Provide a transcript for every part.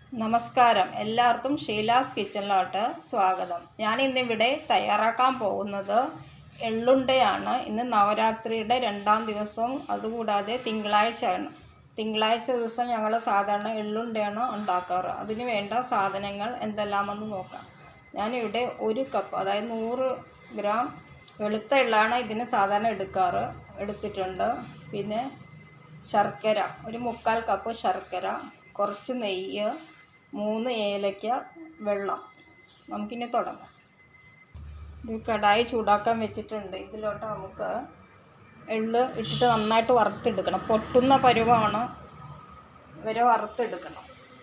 നമസ്കാരം എല്ലാവർക്കും ഷീലാസ് കിച്ചണിലോട്ട് സ്വാഗതം ഞാൻ ഇന്നിവിടെ തയ്യാറാക്കാൻ പോകുന്നത് എള്ളുണ്ടയാണ് ഇന്ന് നവരാത്രിയുടെ രണ്ടാം ദിവസവും അതുകൂടാതെ തിങ്കളാഴ്ചയാണ് തിങ്കളാഴ്ച ദിവസം ഞങ്ങൾ സാധാരണ എള്ളുണ്ടയാണ് ഉണ്ടാക്കാറ് അതിന് വേണ്ട സാധനങ്ങൾ എന്തെല്ലാമെന്ന് നോക്കാം ഞാനിവിടെ ഒരു കപ്പ് അതായത് നൂറ് ഗ്രാം വെളുത്ത എള്ളാണ് ഇതിന് സാധാരണ എടുക്കാറ് എടുത്തിട്ടുണ്ട് പിന്നെ ശർക്കര ഒരു മുക്കാൽ കപ്പ് ശർക്കര കുറച്ച് നെയ്യ് മൂന്ന് ഏലയ്ക്ക വെള്ളം നമുക്കിനി തുടങ്ങാം ഒരു കടായി ചൂടാക്കാൻ വെച്ചിട്ടുണ്ട് ഇതിലോട്ട് നമുക്ക് എള്ള് ഇട്ടിട്ട് നന്നായിട്ട് വറുത്തെടുക്കണം പൊട്ടുന്ന പരുവമാണ് വരെ വറുത്തെടുക്കണം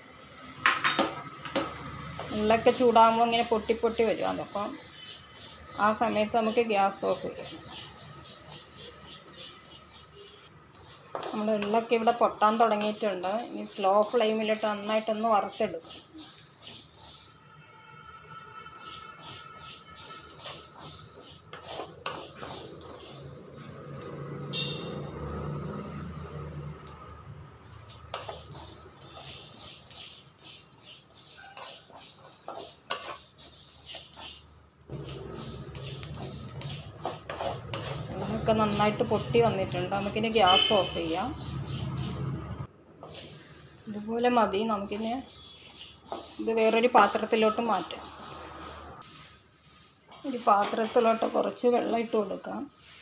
എള്ളൊക്കെ ചൂടാകുമ്പോൾ ഇങ്ങനെ പൊട്ടി പൊട്ടി വരും അതപ്പം ആ സമയത്ത് നമുക്ക് ഗ്യാസ് ഓഫ് ചെയ്യാം നമ്മുടെ എള്ളൊക്കെ ഇവിടെ പൊട്ടാൻ തുടങ്ങിയിട്ടുണ്ട് ഇനി സ്ലോ ഫ്ലെയിമിലിട്ട് നന്നായിട്ടൊന്ന് വറുത്തെടുക്കും എണ്ണൊക്കെ നന്നായിട്ട് പൊട്ടി വന്നിട്ടുണ്ട് നമുക്കിനി ഗ്യാസ് ഓഫ് ചെയ്യാം ഇതുപോലെ മതി നമുക്കിനി ഇത് വേറൊരു പാത്രത്തിലോട്ട് മാറ്റാം ഒരു പാത്രത്തിലോട്ട് കുറച്ച് വെള്ളം ഇട്ട് കൊടുക്കാം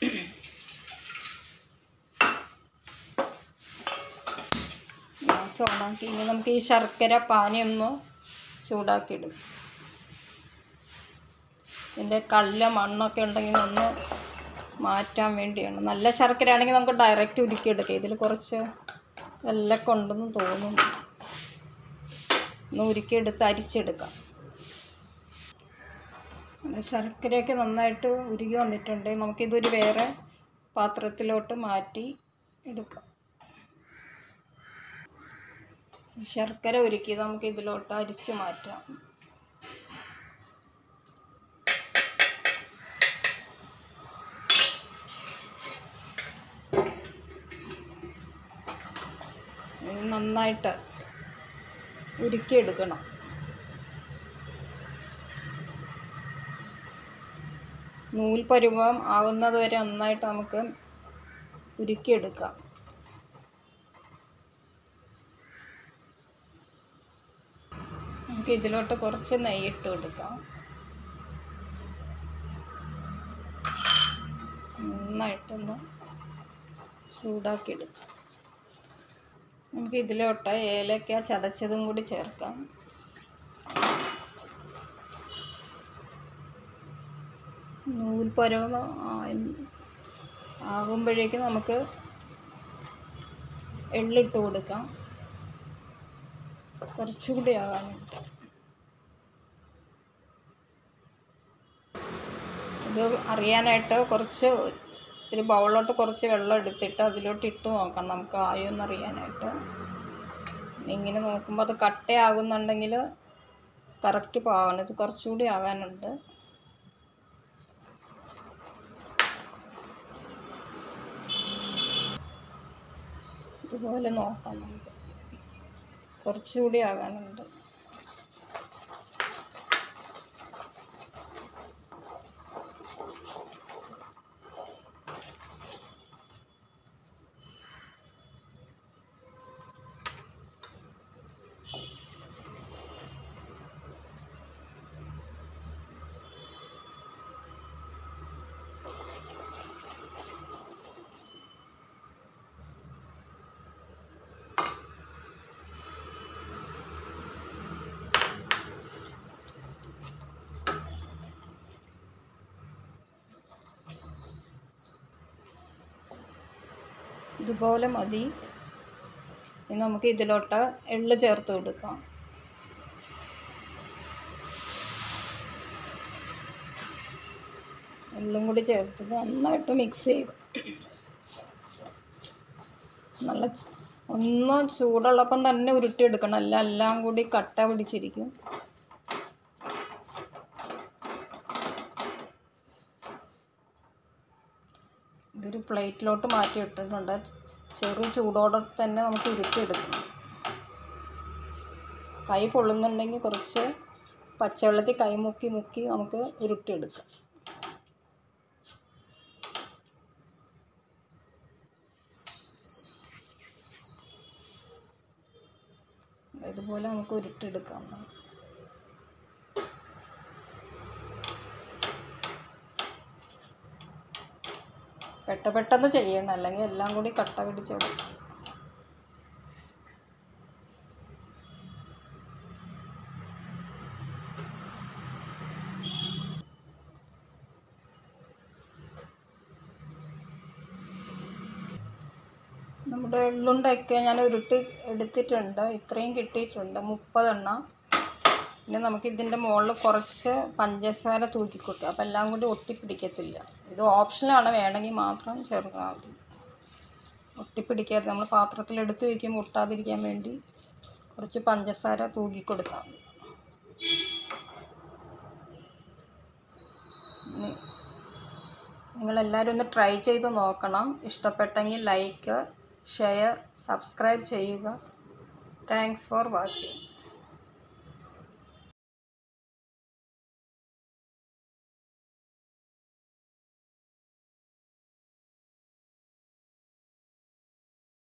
ഗ്യാസ് ഓണാക്കി ഇനി നമുക്ക് ഈ ശർക്കര പാനി ഒന്ന് ചൂടാക്കിയിടും ഇതിൻ്റെ കല്ല് മണ്ണൊക്കെ ഉണ്ടെങ്കിൽ ഒന്ന് മാറ്റാൻ വേണ്ടിയാണ് നല്ല ശർക്കര ആണെങ്കിൽ നമുക്ക് ഡയറക്റ്റ് ഉരുക്കിയെടുക്കാം ഇതിൽ കുറച്ച് വെല്ലൊക്കെ ഉണ്ടെന്ന് തോന്നുന്നു ഒന്ന് ഉരുക്കിയെടുത്ത് അരിച്ചെടുക്കാം അങ്ങനെ ശർക്കരയൊക്കെ നന്നായിട്ട് ഉരുകി വന്നിട്ടുണ്ട് നമുക്കിതൊരു വേറെ പാത്രത്തിലോട്ട് മാറ്റി എടുക്കാം ശർക്കര ഉരുക്കി നമുക്ക് ഇതിലോട്ട് അരിച്ച് മാറ്റാം ഇത് നന്നായിട്ട് ഉരുക്കിയെടുക്കണം നൂൽ പരുവം ആകുന്നത് വരെ നന്നായിട്ട് നമുക്ക് ഉരുക്കിയെടുക്കാം നമുക്ക് ഇതിലോട്ട് കുറച്ച് നെയ്യിട്ട് കൊടുക്കാം നന്നായിട്ടൊന്ന് ചൂടാക്കിയെടുക്കാം നമുക്ക് ഇതിലോട്ട് ഏലക്ക ചതച്ചതും കൂടി ചേർക്കാം നൂൽപ്പരവ് ആകുമ്പോഴേക്കും നമുക്ക് എള്ളിട്ട് കൊടുക്കാം കുറച്ചുകൂടി ആകാനുണ്ട് ഇത് അറിയാനായിട്ട് കുറച്ച് ഒരു ബൗളിലോട്ട് കുറച്ച് വെള്ളം എടുത്തിട്ട് അതിലോട്ട് ഇട്ട് നോക്കാം നമുക്ക് ആയോ എന്നറിയാനായിട്ട് ഇങ്ങനെ നോക്കുമ്പോൾ അത് കട്ടയാകുന്നുണ്ടെങ്കിൽ കറക്റ്റ് പാകണം ഇത് കുറച്ചുകൂടി ആകാനുണ്ട് ഇതുപോലെ നോക്കാം നമുക്ക് കുറച്ചുകൂടി ആകാനുണ്ട് ഇതുപോലെ മതി ഇനി നമുക്ക് ഇതിലോട്ട് എള്ള് ചേർത്ത് കൊടുക്കാം എള്ളും കൂടി ചേർത്ത് നന്നായിട്ട് മിക്സ് ചെയ്ത് നല്ല ഒന്ന് ചൂടുള്ളപ്പം തന്നെ ഉരുട്ടിയെടുക്കണം അല്ല എല്ലാം കൂടി കട്ട പിടിച്ചിരിക്കും ഇതൊരു പ്ലേറ്റിലോട്ട് മാറ്റി ഇട്ടിട്ടുണ്ട് ചെറു ചൂടോടെ തന്നെ നമുക്ക് ഉരുട്ടിയെടുക്കണം കൈ പൊള്ളുന്നുണ്ടെങ്കിൽ കുറച്ച് പച്ചവെള്ളത്തിൽ കൈ മുക്കി മുക്കി നമുക്ക് ഉരുട്ടിയെടുക്കാം ഇതുപോലെ നമുക്ക് ഉരുട്ടിയെടുക്കാം പെട്ട പെട്ടെന്ന് ചെയ്യണം അല്ലെങ്കിൽ എല്ലാം കൂടി കട്ട പിടിച്ചിടും നമ്മുടെ എള്ളുണ്ടൊക്കെ ഞാൻ ഉരുട്ടി എടുത്തിട്ടുണ്ട് ഇത്രയും കിട്ടിയിട്ടുണ്ട് മുപ്പതെണ്ണം പിന്നെ നമുക്ക് ഇതിൻ്റെ മുകളിൽ കുറച്ച് പഞ്ചസാര തൂക്കി കൊടുക്കുക അപ്പോൾ എല്ലാം കൂടി ഒട്ടിപ്പിടിക്കത്തില്ല ഇത് ഓപ്ഷനാണ് വേണമെങ്കിൽ മാത്രം ചേർത്താൽ മതി ഒട്ടിപ്പിടിക്കാതെ നമ്മൾ പാത്രത്തിൽ എടുത്ത് വയ്ക്കുമ്പോൾ ഒട്ടാതിരിക്കാൻ വേണ്ടി കുറച്ച് പഞ്ചസാര തൂക്കി കൊടുത്താൽ മതി നിങ്ങളെല്ലാവരും ഒന്ന് ട്രൈ ചെയ്ത് നോക്കണം ഇഷ്ടപ്പെട്ടെങ്കിൽ ലൈക്ക് ഷെയർ സബ്സ്ക്രൈബ് ചെയ്യുക താങ്ക്സ് ഫോർ വാച്ചിങ്